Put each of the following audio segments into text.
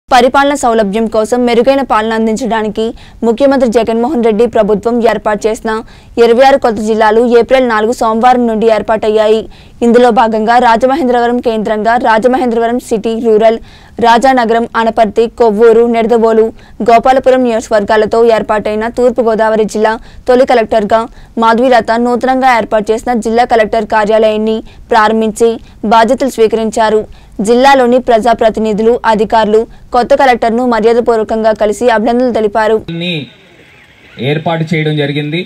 పరిపాలన సౌలభ్యం కోసం మెరుగైన పాలన అందించడానికి ముఖ్యమంత్రి జగన్మోహన్ రెడ్డి ప్రభుత్వం ఏర్పాటు చేసిన ఇరవై ఆరు కొత్త జిల్లాలు ఏప్రిల్ నాలుగు సోమవారం నుండి ఏర్పాటయ్యాయి ఇందులో భాగంగా రాజమహేంద్రవరం కేంద్రంగా రాజమహేంద్రవరం సిటీ రూరల్ రాజానగరం అనపర్తి కొవ్వూరు నెడదవోలు గోపాలపురం నియోజకవర్గాలతో ఏర్పాటైన తూర్పుగోదావరి జిల్లా తొలి కలెక్టర్గా మాధవీలత నూతనంగా ఏర్పాటు చేసిన జిల్లా కలెక్టర్ కార్యాలయాన్ని ప్రారంభించి బాధ్యతలు స్వీకరించారు జిల్లాలోని ప్రజాప్రతినిధులు అధికారులు కొత్త కలెక్టర్ను మర్యాదపూర్వకంగా కలిసి అభినందనలు తెలిపారు ని ఏర్పాటు చేయడం జరిగింది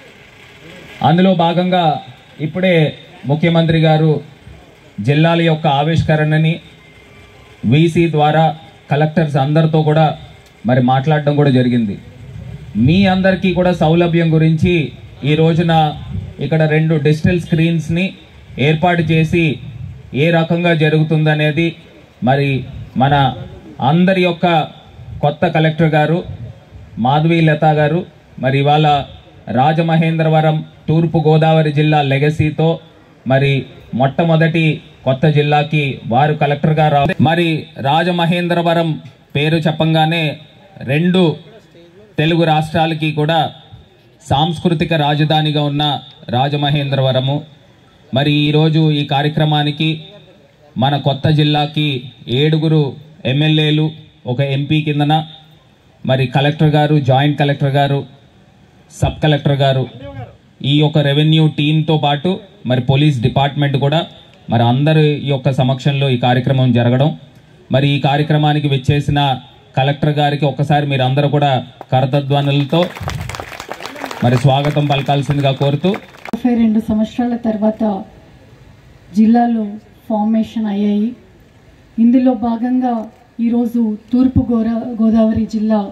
అందులో భాగంగా ఇప్పుడే ముఖ్యమంత్రి గారు జిల్లాల యొక్క ఆవిష్కరణని వీసీ ద్వారా కలెక్టర్స్ అందరితో కూడా మరి మాట్లాడడం కూడా జరిగింది మీ అందరికీ కూడా సౌలభ్యం గురించి ఈ రోజున ఇక్కడ రెండు డిజిటల్ స్క్రీన్స్ని ఏర్పాటు చేసి ఏ రకంగా జరుగుతుందనేది మరి మన అందరి యొక్క కొత్త కలెక్టర్ గారు మాధవి లత గారు మరి ఇవాళ రాజమహేంద్రవరం తూర్పు గోదావరి జిల్లా లెగసీతో మరి మొట్టమొదటి కొత్త జిల్లాకి వారు కలెక్టర్గా రా మరి రాజమహేంద్రవరం పేరు చెప్పంగానే రెండు తెలుగు రాష్ట్రాలకి కూడా సాంస్కృతిక రాజధానిగా ఉన్న రాజమహేంద్రవరము మరి ఈరోజు ఈ కార్యక్రమానికి మన కొత్త జిల్లాకి ఏడుగురు ఎమ్మెల్యేలు ఒక ఎంపీ కిందన మరి కలెక్టర్ గారు జాయింట్ కలెక్టర్ గారు సబ్ కలెక్టర్ గారు ఈ యొక్క రెవెన్యూ టీంతో పాటు మరి పోలీస్ డిపార్ట్మెంట్ కూడా మరి అందరి యొక్క సమక్షంలో ఈ కార్యక్రమం జరగడం మరి ఈ కార్యక్రమానికి వచ్చేసిన కలెక్టర్ గారికి ఒకసారి మీరు అందరూ కూడా కరతధ్వనులతో మరి స్వాగతం పలకాల్సిందిగా కోరుతూ ముప్పై రెండు సంవత్సరాల తర్వాత జిల్లాలో ఫార్మేషన్ అయ్యాయి ఇందులో భాగంగా ఈరోజు తూర్పు గోరా గోదావరి జిల్లా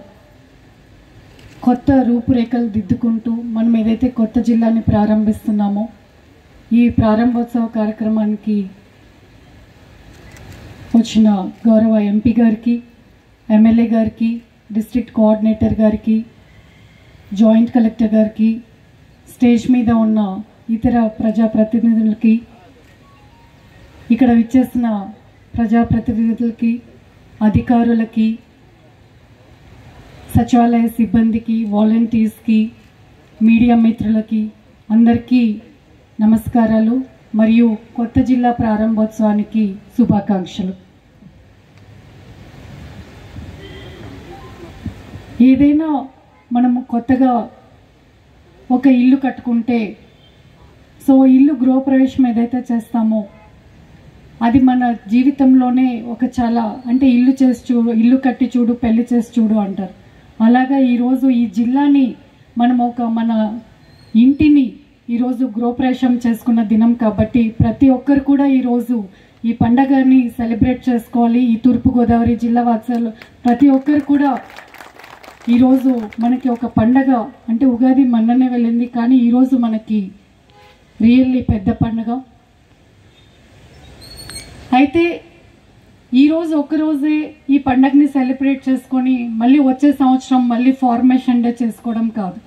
కొత్త రూపురేఖలు దిద్దుకుంటూ మనం ఏదైతే కొత్త జిల్లాని ప్రారంభిస్తున్నామో ఈ ప్రారంభోత్సవ కార్యక్రమానికి వచ్చిన గౌరవ ఎంపీ గారికి ఎమ్మెల్యే గారికి డిస్ట్రిక్ట్ కోఆర్డినేటర్ గారికి జాయింట్ కలెక్టర్ గారికి స్టేజ్ మీద ఉన్న ఇతర ప్రజాప్రతినిధులకి ఇక్కడ విచ్చేసిన ప్రజాప్రతినిధులకి అధికారులకి సచివాలయ సిబ్బందికి వాలంటీర్స్కి మీడియా మిత్రులకి అందరికీ నమస్కారాలు మరియు కొత్త జిల్లా ప్రారంభోత్సవానికి శుభాకాంక్షలు ఏదైనా మనము కొత్తగా ఒక ఇల్లు కట్టుకుంటే సో ఇల్లు గృహప్రవేశం ఏదైతే చేస్తామో అది మన జీవితంలోనే ఒక చాలా అంటే ఇల్లు చేసి చూడు ఇల్లు కట్టి చూడు పెళ్లి చేసి చూడు అంటారు అలాగా ఈరోజు ఈ జిల్లాని మనం ఒక మన ఇంటిని ఈరోజు గృహప్రవేశం చేసుకున్న దినం కాబట్టి ప్రతి ఒక్కరు కూడా ఈరోజు ఈ పండగని సెలబ్రేట్ చేసుకోవాలి ఈ తూర్పుగోదావరి జిల్లా వాసాలు ప్రతి ఒక్కరు కూడా ఈరోజు మనకి ఒక పండగ అంటే ఉగాది మొన్ననే వెళ్ళింది కానీ ఈరోజు మనకి రియల్లీ పెద్ద పండగ అయితే ఈరోజు ఒక్కరోజే ఈ పండగని సెలబ్రేట్ చేసుకొని మళ్ళీ వచ్చే సంవత్సరం మళ్ళీ ఫార్మేషన్ డే చేసుకోవడం కాదు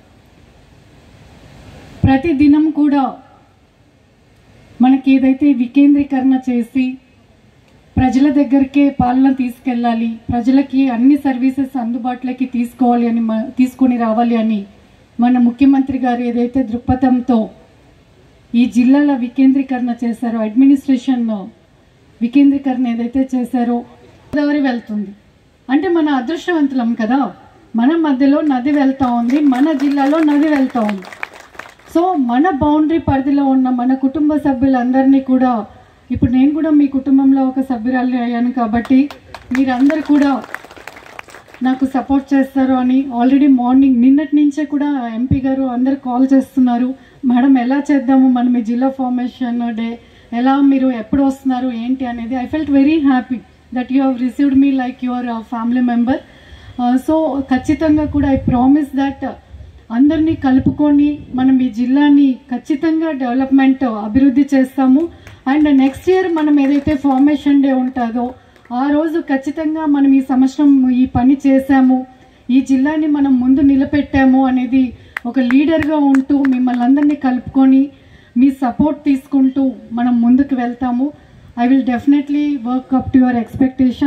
ప్రతి దినం కూడా మనకి ఏదైతే వికేంద్రీకరణ చేసి ప్రజల దగ్గరికే పాలన తీసుకెళ్ళాలి ప్రజలకి అన్ని సర్వీసెస్ అందుబాటులోకి తీసుకోవాలి అని మ- తీసుకొని రావాలి అని మన ముఖ్యమంత్రి గారు ఏదైతే దృక్పథంతో ఈ జిల్లాల వికేంద్రీకరణ చేశారో అడ్మినిస్ట్రేషన్ వికేంద్రీకరణ ఏదైతే చేశారో గోదావరి వెళ్తుంది అంటే మన అదృష్టవంతులం కదా మన మధ్యలో నది వెళ్తా ఉంది మన జిల్లాలో నది వెళ్తా ఉంది సో మన బౌండరీ పరిధిలో ఉన్న మన కుటుంబ సభ్యులందరినీ కూడా ఇప్పుడు నేను కూడా మీ కుటుంబంలో ఒక సభ్యురాలు అయ్యాను కాబట్టి మీరందరూ కూడా నాకు సపోర్ట్ చేస్తారు అని ఆల్రెడీ మార్నింగ్ నిన్నటి నుంచే కూడా ఎంపీ గారు అందరు కాల్ చేస్తున్నారు మేడం ఎలా చేద్దాము మనం ఈ జిల్లా ఫార్మేషన్ డే ఎలా మీరు ఎప్పుడు వస్తున్నారు ఏంటి అనేది I felt very happy that you have received me like your family member so ఖచ్చితంగా కూడా ఐ ప్రామిస్ దట్ అందరినీ కలుపుకొని మనం ఈ జిల్లాని ఖచ్చితంగా డెవలప్మెంట్ అభివృద్ధి చేస్తాము అండ్ నెక్స్ట్ ఇయర్ మనం ఏదైతే ఫార్మేషన్ డే ఉంటుందో ఆ రోజు ఖచ్చితంగా మనం ఈ సంవత్సరం ఈ పని చేశాము ఈ జిల్లాని మనం ముందు నిలబెట్టాము అనేది ఒక లీడర్గా ఉంటూ మిమ్మల్ని అందరినీ కలుపుకొని మీ సపోర్ట్ తీసుకుంటూ మనం ముందుకు వెళ్తాము I will definitely work up to your expectations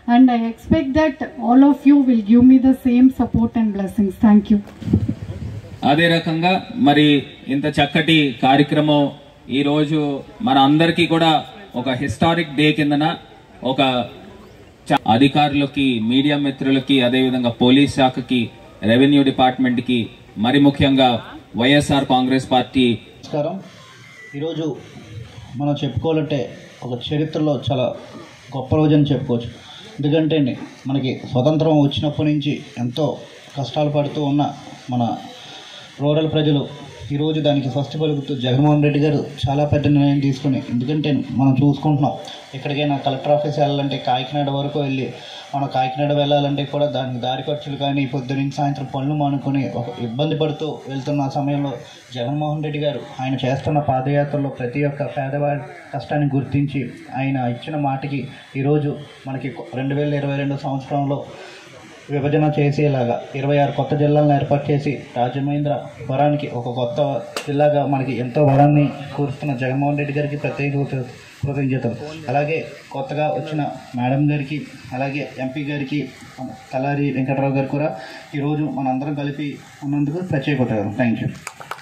and I expect that all of you will give me the same support and blessings. Thank you. అదే రకంగా మరి ఇంత చక్కటి కార్యక్రమం ఈరోజు మన అందరికీ కూడా ఒక హిస్టారిక్ డే కిందన ఒక చ- అధికారులకి మీడియా మిత్రులకి అదేవిధంగా పోలీస్ శాఖకి రెవెన్యూ డిపార్ట్మెంట్కి మరి ముఖ్యంగా వైఎస్ఆర్ కాంగ్రెస్ పార్టీ నమస్కారం ఈరోజు మనం చెప్పుకోవాలంటే ఒక చరిత్రలో చాలా గొప్ప రోజు అని చెప్పుకోవచ్చు ఎందుకంటే అండి మనకి స్వతంత్రం వచ్చినప్పటి నుంచి ఎంతో కష్టాలు పడుతూ ఉన్న మన రూరల్ ప్రజలు ఈరోజు దానికి స్వస్తి పలుకుతూ జగన్మోహన్ రెడ్డి గారు చాలా పెద్ద నిర్ణయం తీసుకుని ఎందుకంటే మనం చూసుకుంటున్నాం ఎక్కడికైనా కలెక్టర్ ఆఫీస్ వెళ్ళాలంటే కాకినాడ వరకు వెళ్ళి మనం కాకినాడ వెళ్ళాలంటే కూడా దానికి దారి ఖర్చులు కానీ పొద్దు నుంచి సాయంత్రం పనులు మానుకొని ఒక ఇబ్బంది పడుతూ వెళ్తున్న సమయంలో జగన్మోహన్ రెడ్డి గారు ఆయన చేస్తున్న పాదయాత్రలో ప్రతి ఒక్క పేదవాడి కష్టాన్ని గుర్తించి ఆయన ఇచ్చిన మాటకి ఈరోజు మనకి రెండు వేల ఇరవై రెండు సంవత్సరంలో విభజన చేసేలాగా ఇరవై ఆరు కొత్త జిల్లాలను ఏర్పాటు చేసి రాజమహేంద్ర వరానికి ఒక కొత్త జిల్లాగా మనకి ఎంతో వరాన్ని కూరుస్తున్న జగన్మోహన్ రెడ్డి గారికి ప్రత్యేక కృత- కృతజ్ఞతలు అలాగే కొత్తగా వచ్చిన మేడం గారికి అలాగే ఎంపీ గారికి తలారి వెంకటరావు గారు కూడా ఈరోజు మనందరం కలిపి ఉన్నందుకు ప్రత్యేక కృతజ్ఞతలు థ్యాంక్ యూ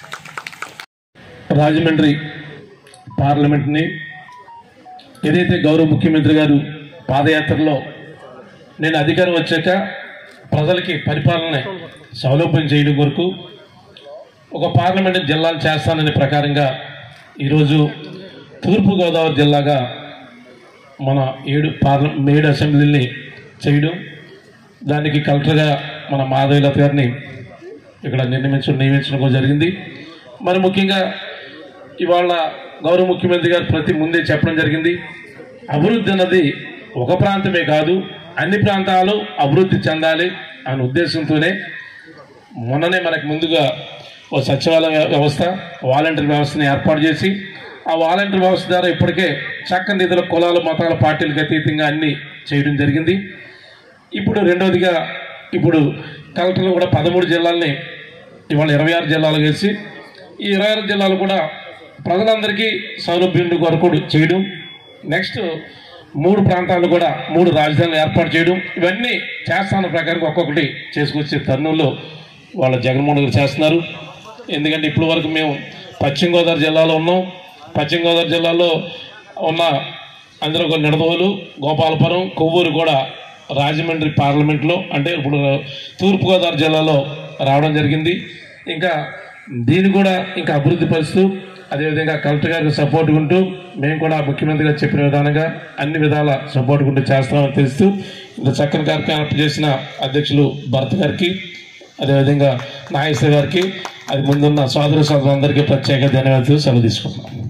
రాజమండ్రి పార్లమెంట్ని ఏదైతే గౌరవ ముఖ్యమంత్రి గారు పాదయాత్రలో నేను అధికారం వచ్చాక ప్రజలకి పరిపాలన సౌలభ్యం చేయడం కొరకు ఒక పార్లమెంట్ జిల్లాలు చేస్తాననే ప్రకారంగా ఈరోజు తూర్పుగోదావరి జిల్లాగా మన ఏడు పార్ల ఏడు అసెంబ్లీని చేయడం దానికి కలెక్టర్గా మన మాధవీలత గారిని ఇక్కడ నిర్ణయించడం నియమించడం కూడా జరిగింది మరి ముఖ్యంగా ఇవాళ గౌరవ ముఖ్యమంత్రి గారు ప్రతి ముందే చెప్పడం జరిగింది అభివృద్ధి అన్నది ఒక ప్రాంతమే కాదు అన్ని ప్రాంతాలు అభివృద్ధి చెందాలి అనే ఉద్దేశంతోనే మొన్ననే మనకు ముందుగా ఓ సచివాలయ వ్యవస్థ వాలంటీర్ వ్యవస్థని ఏర్పాటు చేసి ఆ వాలంటీర్ వ్యవస్థ ద్వారా ఇప్పటికే చక్కని నిధుల కులాలు మతాల పార్టీలకు అతీతంగా అన్ని చేయడం జరిగింది ఇప్పుడు రెండవదిగా ఇప్పుడు కలెక్టర్లు కూడా పదమూడు జిల్లాల్ని ఇవాళ ఇరవై ఆరు జిల్లాలు వేసి ఈ ఇరవై ఆరు జిల్లాలు కూడా ప్రజలందరికీ సౌలభ్యం కొరకు చేయడం నెక్స్ట్ మూడు ప్రాంతాలు కూడా మూడు రాజధానులు ఏర్పాటు చేయడం ఇవన్నీ చేస్తాన ప్రకారం ఒక్కొక్కటి చేసుకొచ్చే తరుణంలో వాళ్ళ జగన్మోహన్ గారు చేస్తున్నారు ఎందుకంటే ఇప్పటి వరకు మేము పశ్చిమ గోదావరి జిల్లాలో ఉన్నాం పశ్చిమ గోదావరి జిల్లాలో ఉన్న అందులో కొన్ని నిడదవోలు గోపాలపురం కొవ్వూరు కూడా రాజమండ్రి పార్లమెంట్లో అంటే ఇప్పుడు తూర్పుగోదావరి జిల్లాలో రావడం జరిగింది ఇంకా దీన్ని కూడా ఇంకా అభివృద్ధి పరుస్తూ అదేవిధంగా కలెక్టర్ గారికి సపోర్ట్ ఉంటూ మేము కూడా ముఖ్యమంత్రి గారు చెప్పిన విధానంగా అన్ని విధాల సపోర్ట్ ఉంటూ చేస్తామని తెలుస్తూ ఇంత చక్కని కార్యక్రమం చేసిన అధ్యక్షులు భరత్ గారికి అదేవిధంగా నాగేశ్వర గారికి అది ముందున్న సోదరు సోదరులందరికీ ప్రత్యేక ధన్యవాదాలు సెలవు తీసుకుంటున్నాం